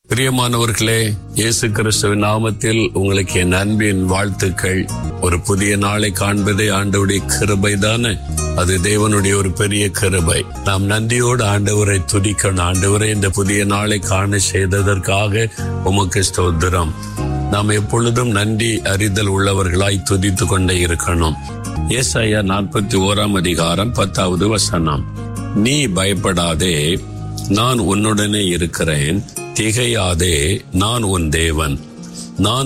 பிரியமானவர்களே இயேசு கிறிஸ்துவின் நாமத்தில் உங்களுக்கு என் அன்பின் வாழ்த்துக்கள் ஒரு புதிய நாளை காண்பதே ஆண்டவருடைய கிருபை தானே அது தேவனுடைய ஒரு பெரிய கிருபை நாம் நன்றியோடு ஆண்டவரை துதிக்கணும் ஆண்டவரை இந்த புதிய நாளை காண செய்ததற்காக உமக்கு ஸ்தோத்திரம் நாம் எப்பொழுதும் நன்றி அறிதல் உள்ளவர்களாய் துதித்து கொண்டே இருக்கணும் ஏசாயா நாற்பத்தி ஓராம் அதிகாரம் பத்தாவது வசனம் நீ பயப்படாதே நான் உன்னுடனே இருக்கிறேன் திகையாதே நான் உன் தேவன் நான்